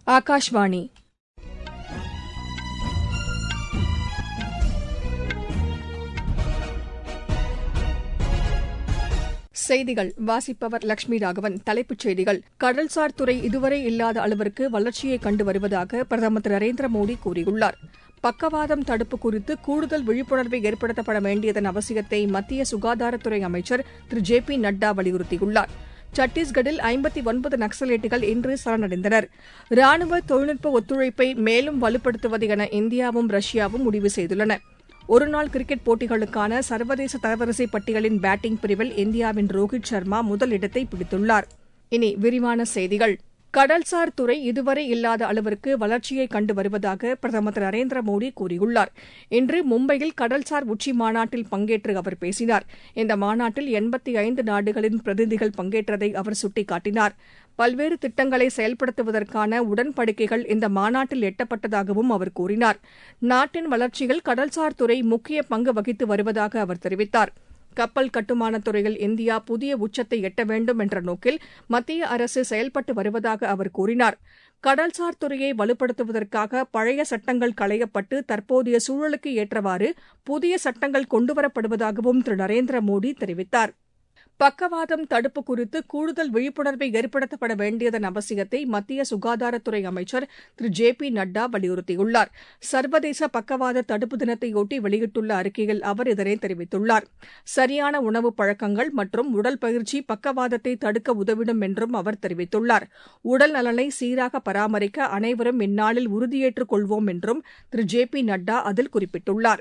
ஆகாஷ்வாணி செய்திகள் வாசிப்பவர் லட்சுமி ராகவன் தலைப்புச் செய்திகள் கடல்சார் துறை இதுவரை இல்லாத அளவிற்கு வளர்ச்சியை கண்டு வருவதாக பிரதமர் திரு நரேந்திர மோடி கூறியுள்ளார் பக்கவாதம் தடுப்பு குறித்து கூடுதல் விழிப்புணர்வை ஏற்படுத்தப்பட வேண்டியதன் அவசியத்தை மத்திய சுகாதாரத்துறை அமைச்சர் திரு ஜே பி நட்டா வலியுறுத்தியுள்ளார் சத்தீஸ்கட்டில் ஐம்பத்தி ஒன்பது நக்சலைட்டுகள் இன்று சரணடைந்தனர் ராணுவ தொழில்நுட்ப ஒத்துழைப்பை மேலும் வலுப்படுத்துவது என இந்தியாவும் ரஷ்யாவும் முடிவு செய்துள்ளன ஒருநாள் கிரிக்கெட் போட்டிகளுக்கான சர்வதேச தரவரிசை பட்டியலின் பேட்டிங் பிரிவில் இந்தியாவின் ரோஹித் சர்மா முதலிடத்தை பிடித்துள்ளார் இனி விரிவான செய்திகள் கடல்சார் துறை இதுவரை இல்லாத அளவிற்கு வளர்ச்சியை கண்டு வருவதாக பிரதமர் திரு நரேந்திர மோடி கூறியுள்ளார் இன்று மும்பையில் கடல்சார் உச்சி மாநாட்டில் பங்கேற்று அவர் பேசினார் இந்த மாநாட்டில் எண்பத்தி ஐந்து நாடுகளின் பிரதிநிதிகள் பங்கேற்றதை அவர் சுட்டிக்காட்டினார் பல்வேறு திட்டங்களை செயல்படுத்துவதற்கான உடன்படிக்கைகள் இந்த மாநாட்டில் எட்டப்பட்டதாகவும் அவர் கூறினார் நாட்டின் வளர்ச்சியில் கடல்சார் துறை முக்கிய பங்கு வகித்து வருவதாக அவர் தெரிவித்தார் கப்பல் கட்டுமானத் துறையில் இந்தியா புதிய உச்சத்தை எட்ட வேண்டும் என்ற நோக்கில் மத்திய அரசு செயல்பட்டு வருவதாக அவர் கூறினார் கடல்சார் துறையை வலுப்படுத்துவதற்காக பழைய சட்டங்கள் களையப்பட்டு தற்போதைய சூழலுக்கு ஏற்றவாறு புதிய சட்டங்கள் கொண்டுவரப்படுவதாகவும் திரு நரேந்திர மோடி தெரிவித்தார் பக்கவாதம் தடுப்பு குறித்து கூடுதல் விழிப்புணர்வை ஏற்படுத்தப்பட வேண்டியதன் அவசியத்தை மத்திய சுகாதாரத்துறை அமைச்சர் திரு ஜே பி நட்டா வலியுறுத்தியுள்ளார் சர்வதேச பக்கவாத தடுப்பு தினத்தையொட்டி வெளியிட்டுள்ள அறிக்கையில் அவர் இதனை தெரிவித்துள்ளார் சரியான உணவு பழக்கங்கள் மற்றும் உடல் பயிற்சி பக்கவாதத்தை தடுக்க உதவிடும் என்றும் அவர் தெரிவித்துள்ளார் உடல் நலனை சீராக பராமரிக்க அனைவரும் இந்நாளில் உறுதியேற்றுக் கொள்வோம் என்றும் திரு ஜே பி நட்டா அதில் குறிப்பிட்டுள்ளார்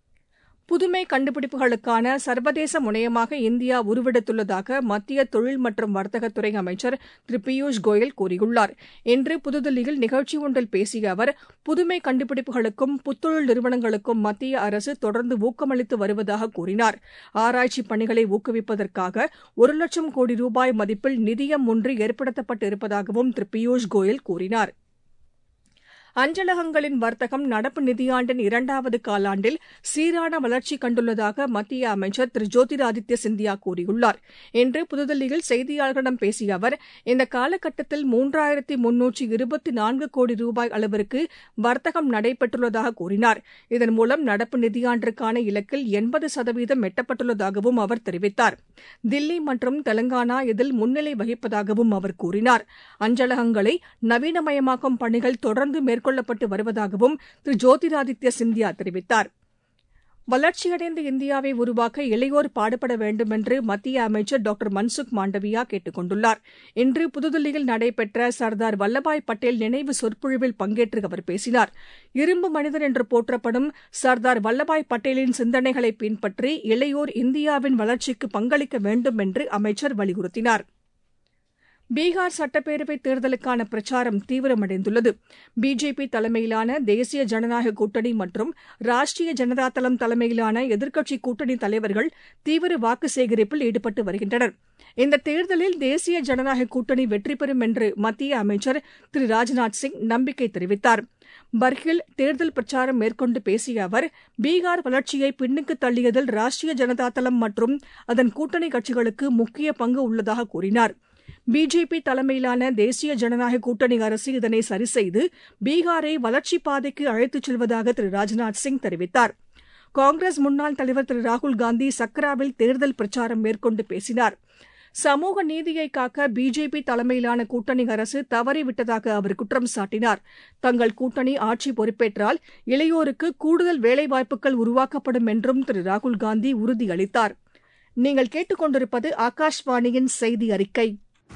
புதுமை கண்டுபிடிப்புகளுக்கான சர்வதேச முனையமாக இந்தியா உருவெடுத்துள்ளதாக மத்திய தொழில் மற்றும் வர்த்தகத்துறை அமைச்சர் திரு பியூஷ் கோயல் கூறியுள்ளார் இன்று புதுதில்லியில் நிகழ்ச்சி ஒன்றில் பேசிய அவர் புதுமை கண்டுபிடிப்புகளுக்கும் புத்தொழில் நிறுவனங்களுக்கும் மத்திய அரசு தொடர்ந்து ஊக்கமளித்து வருவதாக கூறினார் ஆராய்ச்சி பணிகளை ஊக்குவிப்பதற்காக ஒரு லட்சம் கோடி ரூபாய் மதிப்பில் நிதியம் ஒன்று ஏற்படுத்தப்பட்டு இருப்பதாகவும் திரு பியூஷ் கோயல் கூறினார் அஞ்சலகங்களின் வர்த்தகம் நடப்பு நிதியாண்டின் இரண்டாவது காலாண்டில் சீரான வளர்ச்சி கண்டுள்ளதாக மத்திய அமைச்சர் திரு ஜோதிராதித்ய சிந்தியா கூறியுள்ளார் இன்று புதுதில்லியில் செய்தியாளர்களிடம் பேசிய அவர் இந்த காலகட்டத்தில் மூன்றாயிரத்தி முன்னூற்றி இருபத்தி நான்கு கோடி ரூபாய் அளவிற்கு வர்த்தகம் நடைபெற்றுள்ளதாக கூறினார் இதன் மூலம் நடப்பு நிதியாண்டிற்கான இலக்கில் எண்பது சதவீதம் எட்டப்பட்டுள்ளதாகவும் அவர் தெரிவித்தார் தில்லி மற்றும் தெலங்கானா இதில் முன்னிலை வகிப்பதாகவும் அவர் கூறினார் அஞ்சலகங்களை நவீனமயமாக்கும் பணிகள் தொடர்ந்து மேற்கொள்ள மேற்கொள்ளப்பட்டு வருவதாகவும் திரு ஜோதிராதித்ய சிந்தியா தெரிவித்தார் வளர்ச்சியடைந்த இந்தியாவை உருவாக்க இளையோர் பாடுபட வேண்டும் என்று மத்திய அமைச்சர் டாக்டர் மன்சுக் மாண்டவியா கேட்டுக் கொண்டுள்ளார் இன்று புதுதில்லியில் நடைபெற்ற சர்தார் வல்லபாய் பட்டேல் நினைவு சொற்பொழிவில் பங்கேற்று அவர் பேசினார் இரும்பு மனிதன் என்று போற்றப்படும் சர்தார் வல்லபாய் பட்டேலின் சிந்தனைகளை பின்பற்றி இளையோர் இந்தியாவின் வளர்ச்சிக்கு பங்களிக்க வேண்டும் என்று அமைச்சர் வலியுறுத்தினார் பீகார் சட்டப்பேரவைத் தேர்தலுக்கான பிரச்சாரம் தீவிரமடைந்துள்ளது பிஜேபி தலைமையிலான தேசிய ஜனநாயக கூட்டணி மற்றும் ராஷ்டிரிய ஜனதா தளம் தலைமையிலான எதிர்க்கட்சி கூட்டணி தலைவர்கள் தீவிர வாக்கு சேகரிப்பில் ஈடுபட்டு வருகின்றனர் இந்த தேர்தலில் தேசிய ஜனநாயக கூட்டணி வெற்றி பெறும் என்று மத்திய அமைச்சர் திரு ராஜ்நாத் சிங் நம்பிக்கை தெரிவித்தார் பர்ஹில் தேர்தல் பிரச்சாரம் மேற்கொண்டு பேசிய அவர் பீகார் வளர்ச்சியை பின்னுக்கு தள்ளியதில் ராஷ்டிரிய ஜனதா தளம் மற்றும் அதன் கூட்டணி கட்சிகளுக்கு முக்கிய பங்கு உள்ளதாக கூறினார் பிஜேபி தலைமையிலான தேசிய ஜனநாயக கூட்டணி அரசு இதனை சரிசெய்து பீகாரை வளர்ச்சிப் பாதைக்கு அழைத்துச் செல்வதாக திரு ராஜ்நாத் சிங் தெரிவித்தார் காங்கிரஸ் முன்னாள் தலைவர் திரு ராகுல்காந்தி சக்ராவில் தேர்தல் பிரச்சாரம் மேற்கொண்டு பேசினார் சமூக நீதியை காக்க பிஜேபி தலைமையிலான கூட்டணி அரசு தவறிவிட்டதாக அவர் குற்றம் சாட்டினார் தங்கள் கூட்டணி ஆட்சி பொறுப்பேற்றால் இளையோருக்கு கூடுதல் வேலைவாய்ப்புகள் உருவாக்கப்படும் என்றும் திரு ராகுல்காந்தி உறுதியளித்தார் நீங்கள் கேட்டுக்கொண்டிருப்பது ஆகாஷ்வாணியின் செய்தி அறிக்கை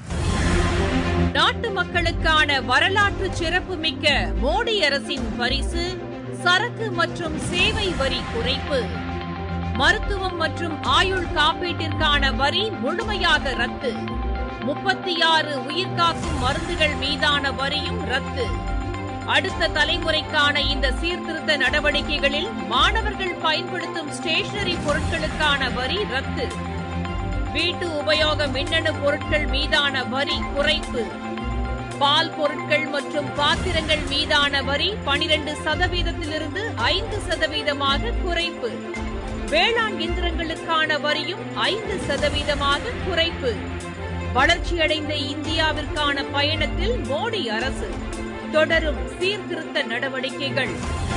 நாட்டு மக்களுக்கான வரலாற்று சிறப்புமிக்க மோடி அரசின் பரிசு சரக்கு மற்றும் சேவை வரி குறைப்பு மருத்துவம் மற்றும் ஆயுள் காப்பீட்டிற்கான வரி முழுமையாக ரத்து முப்பத்தி ஆறு உயிர்காக்கும் மருந்துகள் மீதான வரியும் ரத்து அடுத்த தலைமுறைக்கான இந்த சீர்திருத்த நடவடிக்கைகளில் மாணவர்கள் பயன்படுத்தும் ஸ்டேஷனரி பொருட்களுக்கான வரி ரத்து வீட்டு உபயோக மின்னணு பொருட்கள் மீதான வரி குறைப்பு பால் பொருட்கள் மற்றும் பாத்திரங்கள் மீதான வரி பனிரெண்டு சதவீதத்திலிருந்து ஐந்து சதவீதமாக குறைப்பு வேளாண் இயந்திரங்களுக்கான வரியும் ஐந்து சதவீதமாக குறைப்பு வளர்ச்சியடைந்த இந்தியாவிற்கான பயணத்தில் மோடி அரசு தொடரும் சீர்திருத்த நடவடிக்கைகள்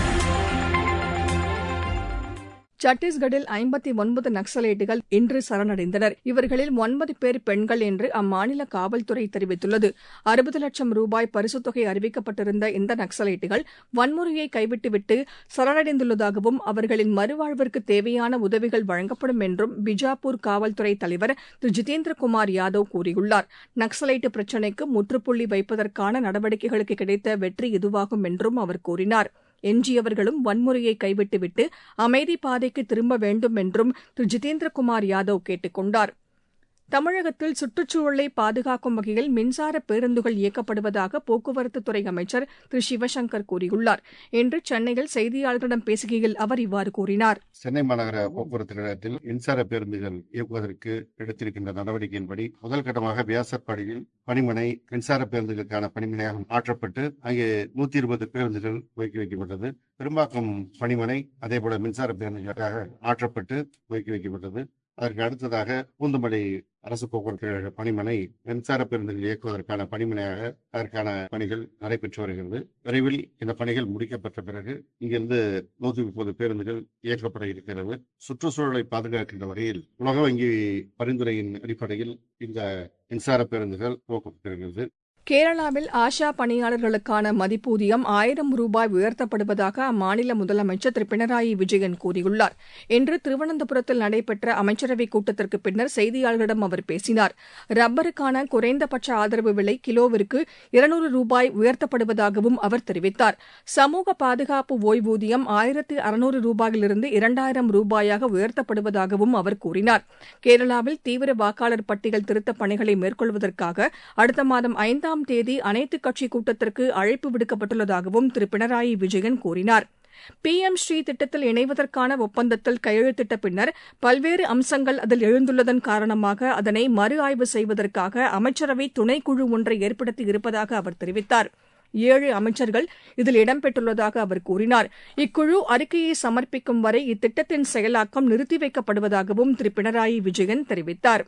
சத்தீஸ்கட்டில் ஐம்பத்தி ஒன்பது நக்சலைட்டுகள் இன்று சரணடைந்தனர் இவர்களில் ஒன்பது பேர் பெண்கள் என்று அம்மாநில காவல்துறை தெரிவித்துள்ளது அறுபது லட்சம் ரூபாய் பரிசுத் தொகை அறிவிக்கப்பட்டிருந்த இந்த நக்சலைட்டுகள் வன்முறையை கைவிட்டுவிட்டு சரணடைந்துள்ளதாகவும் அவர்களின் மறுவாழ்விற்கு தேவையான உதவிகள் வழங்கப்படும் என்றும் பிஜாப்பூர் காவல்துறை தலைவர் திரு ஜிதேந்திரகுமார் யாதவ் கூறியுள்ளார் நக்சலைட்டு பிரச்சினைக்கு முற்றுப்புள்ளி வைப்பதற்கான நடவடிக்கைகளுக்கு கிடைத்த வெற்றி இதுவாகும் என்றும் அவர் கூறினார் எஞ்சியவர்களும் வன்முறையை கைவிட்டுவிட்டு அமைதி பாதைக்கு திரும்ப வேண்டும் என்றும் திரு ஜிதேந்திரகுமார் யாதவ் கேட்டுக் கொண்டார் தமிழகத்தில் சுற்றுச்சூழலை பாதுகாக்கும் வகையில் மின்சார பேருந்துகள் இயக்கப்படுவதாக போக்குவரத்துத்துறை அமைச்சர் திரு சிவசங்கர் கூறியுள்ளார் இன்று சென்னையில் செய்தியாளர்களிடம் பேசுகையில் அவர் இவ்வாறு கூறினார் சென்னை மாநகர போக்குவரத்து கழகத்தில் மின்சார பேருந்துகள் இயக்குவதற்கு எடுத்திருக்கின்ற நடவடிக்கையின்படி முதல் கட்டமாக வியாசர்பாடியில் பணிமனை மின்சார பேருந்துகளுக்கான பணிமனையாக மாற்றப்பட்டு அங்கே நூத்தி இருபது பேருந்துகள் துவக்கி வைக்கப்பட்டது பெரும்பாக்கம் பணிமனை அதேபோல மின்சார பேருந்துகளுக்காக மாற்றப்பட்டு துவக்கி வைக்கப்பட்டது அதற்கு அடுத்ததாக பூந்தமல்லி அரசு போக்குவரத்து கழக பணிமனை மின்சார பேருந்துகள் இயக்குவதற்கான பணிமனையாக அதற்கான பணிகள் நடைபெற்று வருகிறது விரைவில் இந்த பணிகள் முடிக்கப்பட்ட பிறகு இங்கிருந்து நூத்தி முப்பது பேருந்துகள் இயக்கப்பட இருக்கிறது சுற்றுச்சூழலை பாதுகாக்கின்ற வகையில் உலக வங்கி பரிந்துரையின் அடிப்படையில் இந்த மின்சார பேருந்துகள் துவக்கப்பட்டிருக்கிறது கேரளாவில் ஆஷா பணியாளர்களுக்கான மதிப்பூதியம் ஆயிரம் ரூபாய் உயர்த்தப்படுவதாக அம்மாநில முதலமைச்சர் திரு பினராயி விஜயன் கூறியுள்ளார் இன்று திருவனந்தபுரத்தில் நடைபெற்ற அமைச்சரவைக் கூட்டத்திற்கு பின்னர் செய்தியாளர்களிடம் அவர் பேசினார் ரப்பருக்கான குறைந்தபட்ச ஆதரவு விலை கிலோவிற்கு இருநூறு ரூபாய் உயர்த்தப்படுவதாகவும் அவர் தெரிவித்தார் சமூக பாதுகாப்பு ஓய்வூதியம் ஆயிரத்து அறுநூறு ரூபாயிலிருந்து இரண்டாயிரம் ரூபாயாக உயர்த்தப்படுவதாகவும் அவர் கூறினார் கேரளாவில் தீவிர வாக்காளர் பட்டியல் திருத்தப் பணிகளை மேற்கொள்வதற்காக அடுத்த மாதம் ஐந்தாம் ஐந்தாம் தேதி அனைத்துக் கட்சி கூட்டத்திற்கு அழைப்பு விடுக்கப்பட்டுள்ளதாகவும் திரு பினராயி விஜயன் கூறினார் பி எம் ஸ்ரீ திட்டத்தில் இணைவதற்கான ஒப்பந்தத்தில் கையெழுத்திட்ட பின்னர் பல்வேறு அம்சங்கள் அதில் எழுந்துள்ளதன் காரணமாக அதனை மறு ஆய்வு செய்வதற்காக அமைச்சரவை துணைக்குழு ஒன்றை ஏற்படுத்தி இருப்பதாக அவர் தெரிவித்தார் ஏழு அமைச்சர்கள் இதில் இடம்பெற்றுள்ளதாக அவர் கூறினார் இக்குழு அறிக்கையை சமர்ப்பிக்கும் வரை இத்திட்டத்தின் செயலாக்கம் நிறுத்தி வைக்கப்படுவதாகவும் திரு பினராயி விஜயன் தெரிவித்தாா்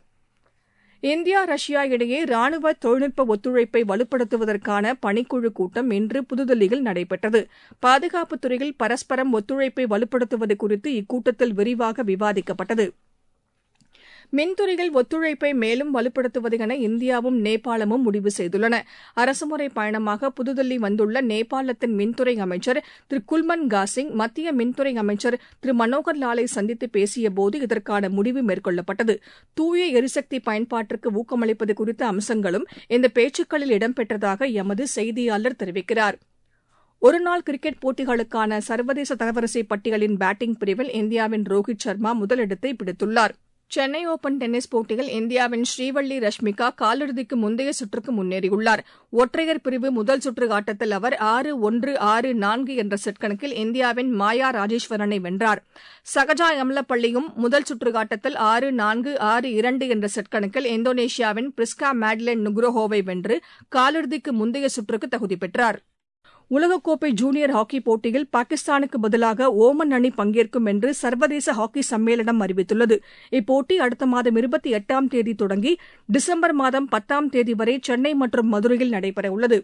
இந்தியா ரஷ்யா இடையே ராணுவ தொழில்நுட்ப ஒத்துழைப்பை வலுப்படுத்துவதற்கான பணிக்குழு கூட்டம் இன்று புதுதில்லியில் நடைபெற்றது பாதுகாப்புத் துறையில் பரஸ்பரம் ஒத்துழைப்பை வலுப்படுத்துவது குறித்து இக்கூட்டத்தில் விரிவாக விவாதிக்கப்பட்டது மின்துறையில் ஒத்துழைப்பை மேலும் வலுப்படுத்துவது என இந்தியாவும் நேபாளமும் முடிவு செய்துள்ளன அரசுமுறை பயணமாக புதுதில்லி வந்துள்ள நேபாளத்தின் மின்துறை அமைச்சர் திரு குல்மன் காசிங் மத்திய மின்துறை அமைச்சர் திரு மனோகர் லாலை சந்தித்து பேசியபோது இதற்கான முடிவு மேற்கொள்ளப்பட்டது தூய எரிசக்தி பயன்பாட்டிற்கு ஊக்கமளிப்பது குறித்த அம்சங்களும் இந்த பேச்சுக்களில் இடம்பெற்றதாக எமது செய்தியாளர் தெரிவிக்கிறார் ஒருநாள் கிரிக்கெட் போட்டிகளுக்கான சர்வதேச தரவரிசை பட்டியலின் பேட்டிங் பிரிவில் இந்தியாவின் ரோஹித் சர்மா முதலிடத்தை பிடித்துள்ளார் சென்னை ஓபன் டென்னிஸ் போட்டியில் இந்தியாவின் ஸ்ரீவள்ளி ரஷ்மிகா காலிறுதிக்கு முந்தைய சுற்றுக்கு முன்னேறியுள்ளார் ஒற்றையர் பிரிவு முதல் சுற்று ஆட்டத்தில் அவர் ஆறு ஒன்று ஆறு நான்கு என்ற செட் கணக்கில் இந்தியாவின் மாயா ராஜேஸ்வரனை வென்றார் சகஜா எம்லப்பள்ளியும் முதல் சுற்று ஆட்டத்தில் ஆறு நான்கு ஆறு இரண்டு என்ற செட் கணக்கில் இந்தோனேஷியாவின் பிரிஸ்கா மேட்லென் நுக்ரோஹோவை வென்று காலிறுதிக்கு முந்தைய சுற்றுக்கு தகுதி பெற்றார் உலகக்கோப்பை ஜூனியர் ஹாக்கி போட்டியில் பாகிஸ்தானுக்கு பதிலாக ஓமன் அணி பங்கேற்கும் என்று சர்வதேச ஹாக்கி சம்மேளனம் அறிவித்துள்ளது இப்போட்டி அடுத்த மாதம் இருபத்தி எட்டாம் தேதி தொடங்கி டிசம்பர் மாதம் பத்தாம் தேதி வரை சென்னை மற்றும் மதுரையில் நடைபெறவுள்ளது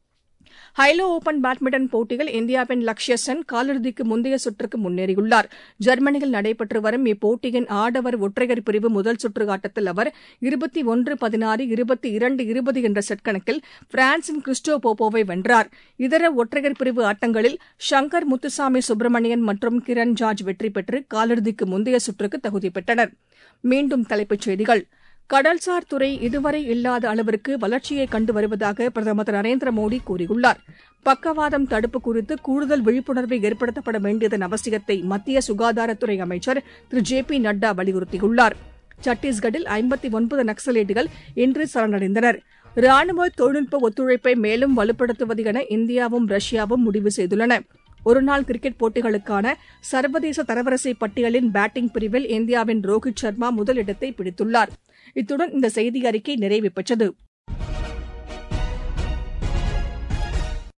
ஹைலோ ஓபன் பேட்மிண்டன் போட்டியில் இந்தியாவின் லக்ஷ்ய சென் காலிறுதிக்கு முந்தைய சுற்றுக்கு முன்னேறியுள்ளார் ஜெர்மனியில் நடைபெற்று வரும் இப்போட்டியின் ஆடவர் ஒற்றையர் பிரிவு முதல் சுற்று ஆட்டத்தில் அவர் இருபத்தி ஒன்று பதினாறு இருபத்தி இரண்டு இருபது என்ற செட் கணக்கில் பிரான்சின் கிறிஸ்டோ போப்போவை வென்றார் இதர ஒற்றையர் பிரிவு ஆட்டங்களில் ஷங்கர் முத்துசாமி சுப்பிரமணியன் மற்றும் கிரண் ஜார்ஜ் வெற்றி பெற்று காலிறுதிக்கு முந்தைய சுற்றுக்கு தகுதி பெற்றனர் மீண்டும் தலைப்புச் செய்திகள் கடல்சார் துறை இதுவரை இல்லாத அளவிற்கு வளர்ச்சியை கண்டு வருவதாக பிரதமர் திரு நரேந்திர மோடி கூறியுள்ளார் பக்கவாதம் தடுப்பு குறித்து கூடுதல் விழிப்புணர்வை ஏற்படுத்தப்பட வேண்டியதன் அவசியத்தை மத்திய சுகாதாரத்துறை அமைச்சர் திரு ஜே பி நட்டா வலியுறுத்தியுள்ளார் சத்தீஸ்கட்டில் ஐம்பத்தி ஒன்பது நக்சலைட்டுகள் இன்று சரணடைந்தனர் ராணுவ தொழில்நுட்ப ஒத்துழைப்பை மேலும் வலுப்படுத்துவது என இந்தியாவும் ரஷ்யாவும் முடிவு செய்துள்ளன ஒருநாள் கிரிக்கெட் போட்டிகளுக்கான சர்வதேச தரவரிசை பட்டியலின் பேட்டிங் பிரிவில் இந்தியாவின் ரோஹித் சர்மா முதலிடத்தை பிடித்துள்ளார் இத்துடன் இந்த செய்தி அறிக்கை நிறைவு பெற்றது